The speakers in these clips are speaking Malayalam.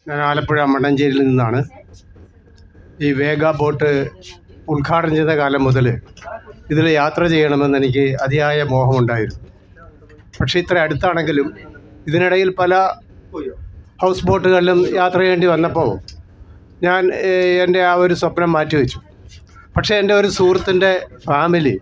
ഞാൻ ആലപ്പുഴ മണ്ണഞ്ചേരിയിൽ നിന്നാണ് ഈ വേഗ ബോട്ട് ഉദ്ഘാടനം ചെയ്ത കാലം മുതൽ ഇതിൽ യാത്ര ചെയ്യണമെന്ന് എനിക്ക് അതിയായ മോഹമുണ്ടായിരുന്നു പക്ഷേ ഇത്ര അടുത്താണെങ്കിലും ഇതിനിടയിൽ പല ഹൗസ് ബോട്ടുകളിലും യാത്ര ചെയ്യേണ്ടി വന്നപ്പോൾ ഞാൻ ഏഹ്, എൻ്റെ ആ ഒരു സ്വപ്നം മാറ്റിവെച്ചു പക്ഷേ എൻ്റെ ഒരു സുഹൃത്തിൻ്റെ ഫാമിലി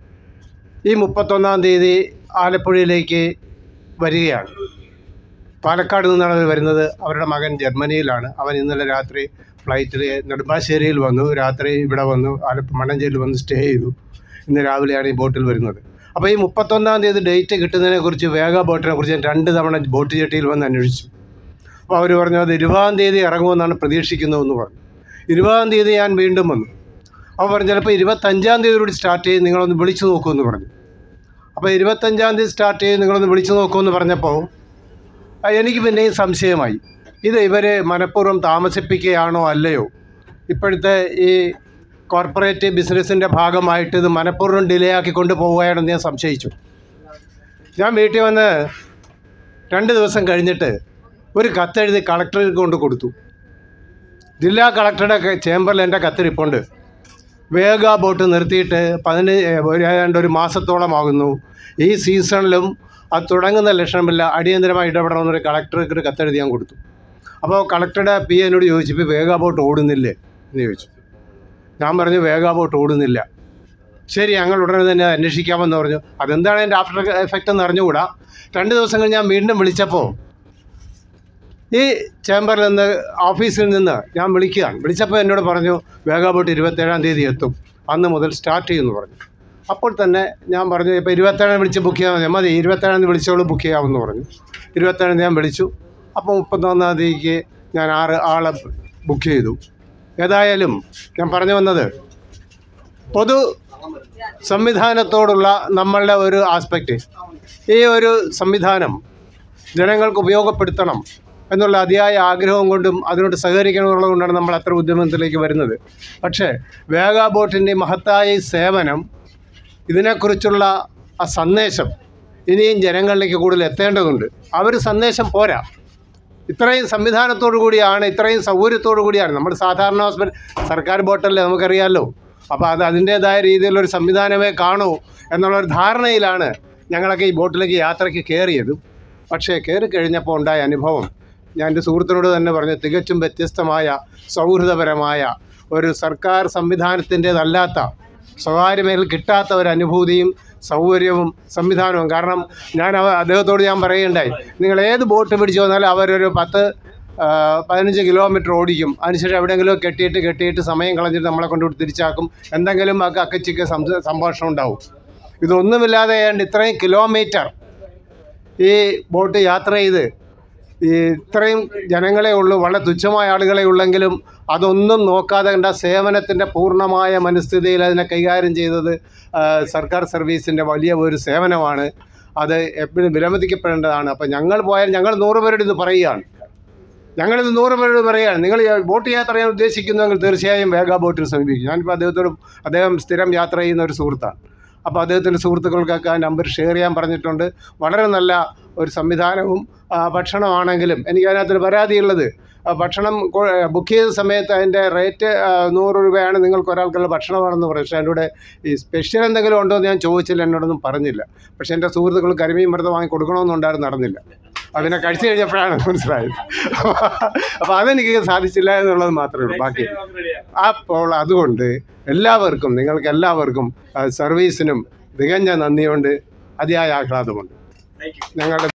ഈ മുപ്പത്തൊന്നാം തീയതി ആലപ്പുഴയിലേക്ക് വരികയാണ് പാലക്കാട് നിന്നാണ് അവർ വരുന്നത് അവരുടെ മകൻ ജർമ്മനിയിലാണ് അവൻ ഇന്നലെ രാത്രി ഫ്ലൈറ്റിൽ നെടുമ്പാശ്ശേരിയിൽ വന്നു രാത്രി ഇവിടെ വന്നു ആലപ്പുഴ മണ്ണഞ്ചേരിയിൽ വന്ന് സ്റ്റേ ചെയ്തു ഇന്ന് രാവിലെയാണ് ഈ ബോട്ടിൽ വരുന്നത് അപ്പോൾ ഈ മുപ്പത്തൊന്നാം തീയതി ഡേറ്റ് കിട്ടുന്നതിനെക്കുറിച്ച് വേഗ ബോട്ടിനെ കുറിച്ച് ഞാൻ രണ്ട് തവണ ബോട്ട് ജെട്ടിയിൽ വന്ന് അന്വേഷിച്ചു അപ്പോൾ അവർ പറഞ്ഞു അത് ഇരുപതാം തീയതി ഇറങ്ങുമെന്നാണ് പ്രതീക്ഷിക്കുന്നതെന്ന് പറഞ്ഞു ഇരുപതാം തീയതി ഞാൻ വീണ്ടും വന്നു അപ്പോൾ പറഞ്ഞു ചിലപ്പോൾ ഇരുപത്തഞ്ചാം തീയതി കൂടി സ്റ്റാർട്ട് ചെയ്ത് നിങ്ങളൊന്ന് വിളിച്ചു നോക്കുമെന്ന് പറഞ്ഞു അപ്പോൾ ഇരുപത്തഞ്ചാം തീയതി സ്റ്റാർട്ട് ചെയ്ത് നിങ്ങളൊന്ന് വിളിച്ചു നോക്കുമെന്ന് പറഞ്ഞപ്പോൾ ആ, എനിക്ക് പിന്നെയും സംശയമായി ഇത് ഇവർ മനഃപൂർവ്വം താമസിപ്പിക്കുകയാണോ അല്ലയോ ഇപ്പോഴത്തെ ഈ കോർപ്പറേറ്റ് ബിസിനസ്സിൻ്റെ ഭാഗമായിട്ട് ഇത് മനഃപൂർവ്വം ഡിലേ ആക്കിക്കൊണ്ട് പോവുകയാണെന്ന് ഞാൻ സംശയിച്ചു ഞാൻ വീട്ടിൽ വന്ന് രണ്ട് ദിവസം കഴിഞ്ഞിട്ട് ഒരു കത്തെഴുതി കളക്ടർക്ക് കൊണ്ട് കൊടുത്തു ജില്ലാ കളക്ടറുടെ ക- ചേംബറിൽ എൻ്റെ കത്തിരിപ്പുണ്ട് വേഗ ബോട്ട് നിർത്തിയിട്ട് പതിനഞ്ച് ഒരു ഏതാണ്ട് ഒരു മാസത്തോളമാകുന്നു ഈ സീസണിലും അത് തുടങ്ങുന്ന ലക്ഷണമില്ല അടിയന്തരമായി ഇടപെടണമെന്നൊരു കളക്ടർക്ക് ഒരു കത്തെഴുതി ഞാൻ കൊടുത്തു അപ്പോൾ കളക്ടറുടെ പി എന്നോട് ചോദിച്ചു ഇപ്പോൾ വേഗ ബോട്ട് ഓടുന്നില്ലേ എന്ന് ചോദിച്ചു ഞാൻ പറഞ്ഞു വേഗ ബോട്ട് ഓടുന്നില്ല ശരി ഞങ്ങൾ ഉടനെ തന്നെ അന്വേഷിക്കാമെന്ന് പറഞ്ഞു അതെന്താണ് എൻ്റെ ആഫ്റ്റർ എഫക്റ്റ് എന്ന് അറിഞ്ഞുകൂടാ രണ്ട് ദിവസം കഴിഞ്ഞ് ഞാൻ വീണ്ടും വിളിച്ചപ്പോൾ ഈ ചേംബറിൽ നിന്ന് ഓഫീസിൽ നിന്ന് ഞാൻ വിളിക്കുകയാണ് വിളിച്ചപ്പോൾ എന്നോട് പറഞ്ഞു വേഗ ബോട്ട് ഇരുപത്തേഴാം തീയതി എത്തും അന്ന് മുതൽ സ്റ്റാർട്ട് ചെയ്യുമെന്ന് പറഞ്ഞു അപ്പോൾ തന്നെ ഞാൻ പറഞ്ഞു ഇപ്പോൾ ഇരുപത്തേഴാം വിളിച്ച് ബുക്ക് ചെയ്യാൻ മതി മതി ഇരുപത്തേഴാം തീയതി വിളിച്ചോളൂ ബുക്ക് ചെയ്യാമെന്ന് പറഞ്ഞു ഇരുപത്തേഴാം തീയതി ഞാൻ വിളിച്ചു അപ്പോൾ മുപ്പത്തൊന്നാം തീയതിക്ക് ഞാൻ ആറ് ആളെ ബുക്ക് ചെയ്തു ഏതായാലും ഞാൻ പറഞ്ഞു വന്നത് പൊതു സംവിധാനത്തോടുള്ള നമ്മളുടെ ഒരു ആസ്പെക്റ്റ് ഈ ഒരു സംവിധാനം ജനങ്ങൾക്ക് ഉപയോഗപ്പെടുത്തണം എന്നുള്ള അതിയായ ആഗ്രഹം കൊണ്ടും അതിനോട് സഹകരിക്കണമെന്നുള്ളത് കൊണ്ടാണ് നമ്മൾ അത്ര ഉദ്യമത്തിലേക്ക് വരുന്നത് പക്ഷേ വേഗ ബോട്ടിൻ്റെ മഹത്തായ ഈ സേവനം ഇതിനെക്കുറിച്ചുള്ള ആ സന്ദേശം ഇനിയും ജനങ്ങളിലേക്ക് കൂടുതൽ എത്തേണ്ടതുണ്ട് ആ ഒരു സന്ദേശം പോരാ ഇത്രയും സംവിധാനത്തോടു കൂടിയാണ് ഇത്രയും സൗകര്യത്തോടു കൂടിയാണ് നമ്മൾ സാധാരണ ഹോസ്പിറ്റൽ സർക്കാർ ബോട്ടല്ലേ നമുക്കറിയാമല്ലോ അപ്പോൾ അത് അതിൻ്റേതായ രീതിയിലൊരു സംവിധാനമേ കാണൂ എന്നുള്ളൊരു ധാരണയിലാണ് ഞങ്ങളൊക്കെ ഈ ബോട്ടിലേക്ക് യാത്രയ്ക്ക് കയറിയത് പക്ഷേ കയറി കഴിഞ്ഞപ്പോൾ ഉണ്ടായ അനുഭവം ഞാൻ എൻ്റെ സുഹൃത്തിനോട് തന്നെ പറഞ്ഞു തികച്ചും വ്യത്യസ്തമായ സൗഹൃദപരമായ ഒരു സർക്കാർ സംവിധാനത്തിൻ്റേതല്ലാത്ത സ്വകാര്യ മേഖല കിട്ടാത്ത ഒരു അനുഭൂതിയും സൗകര്യവും സംവിധാനവും കാരണം ഞാൻ അവ അദ്ദേഹത്തോട് ഞാൻ പറയുകയുണ്ടായി നിങ്ങൾ ഏത് ബോട്ട് പിടിച്ചു വന്നാലും അവരൊരു പത്ത് ആ, പതിനഞ്ച് കിലോമീറ്റർ ഓടിക്കും അതിനുശേഷം എവിടെയെങ്കിലും കെട്ടിയിട്ട് കെട്ടിയിട്ട് സമയം കളഞ്ഞിട്ട് നമ്മളെ കൊണ്ട് തിരിച്ചാക്കും എന്തെങ്കിലും ഒക്കെ അക്കച്ചിക്ക് സംസ- സംഭാഷണം ഉണ്ടാവും ഇതൊന്നുമില്ലാതെ ഏതാണ്ട് ഇത്രയും കിലോമീറ്റർ ഈ ബോട്ട് യാത്ര ചെയ്ത് ഈ ഇത്രയും ജനങ്ങളെ ഉള്ളൂ വളരെ തുച്ഛമായ ആളുകളെ ഉള്ളെങ്കിലും അതൊന്നും നോക്കാതെ കണ്ട സേവനത്തിൻ്റെ പൂർണ്ണമായ മനസ്ഥിതിയിൽ അതിനെ കൈകാര്യം ചെയ്തത് ആ, സർക്കാർ സർവീസിൻ്റെ വലിയ ഒരു സേവനമാണ് അത് എപ്പോഴും വിലമതിക്കപ്പെടേണ്ടതാണ് അപ്പോൾ ഞങ്ങൾ പോയാൽ ഞങ്ങൾ നൂറ് പേരോട് ഇത് പറയുകയാണ് ഞങ്ങളിത് നൂറ് പേരോട് പറയുകയാണ് നിങ്ങൾ ഈ ബോട്ട് യാത്ര ചെയ്യാൻ ഉദ്ദേശിക്കുന്നെങ്കിൽ തീർച്ചയായും വേഗ ബോട്ടിൽ സമീപിക്കും ഞാനിപ്പോൾ അദ്ദേഹത്തോട് അദ്ദേഹം സ്ഥിരം യാത്ര ചെയ്യുന്ന ഒരു സുഹൃത്താണ് അപ്പോൾ അദ്ദേഹത്തിൻ്റെ സുഹൃത്തുക്കൾക്കൊക്കെ ആ നമ്പർ ഷെയർ ചെയ്യാൻ പറഞ്ഞിട്ടുണ്ട് വളരെ നല്ല ഒരു സംവിധാനവും ആ, ഭക്ഷണമാണെങ്കിലും എനിക്ക് അതിനകത്തൊരു പരാതിയുള്ളത് ആ, ഭക്ഷണം കൊ- ബുക്ക് ചെയ്ത സമയത്ത് അതിൻ്റെ റേറ്റ് ആ, നൂറ് രൂപയാണ് നിങ്ങൾക്ക് ഒരാൾക്കുള്ള ഭക്ഷണമാണെന്ന് പറഞ്ഞു പക്ഷേ അതിൻ്റെ ഈ സ്പെഷ്യൽ എന്തെങ്കിലും ഉണ്ടോ എന്ന് ഞാൻ ചോദിച്ചില്ല എന്നോടൊന്നും പറഞ്ഞില്ല പക്ഷേ എൻ്റെ സുഹൃത്തുക്കൾ കരിമീൻ മൃതം വാങ്ങി കൊടുക്കണമെന്നുണ്ടായിരുന്നു നടന്നില്ല അതിനെ കഴിച്ചു കഴിഞ്ഞപ്പോഴാണ് മനസ്സിലായത് അപ്പോൾ അതെനിക്ക് സാധിച്ചില്ല എന്നുള്ളത് മാത്രമേ ഉള്ളൂ ബാക്കി അപ്പോൾ അതുകൊണ്ട് എല്ലാവർക്കും നിങ്ങൾക്ക് എല്ലാവർക്കും ആ, സർവീസിനും തികഞ്ഞ നന്ദിയുണ്ട് അതിയായ ആഹ്ലാദമുണ്ട് ഞങ്ങളുടെ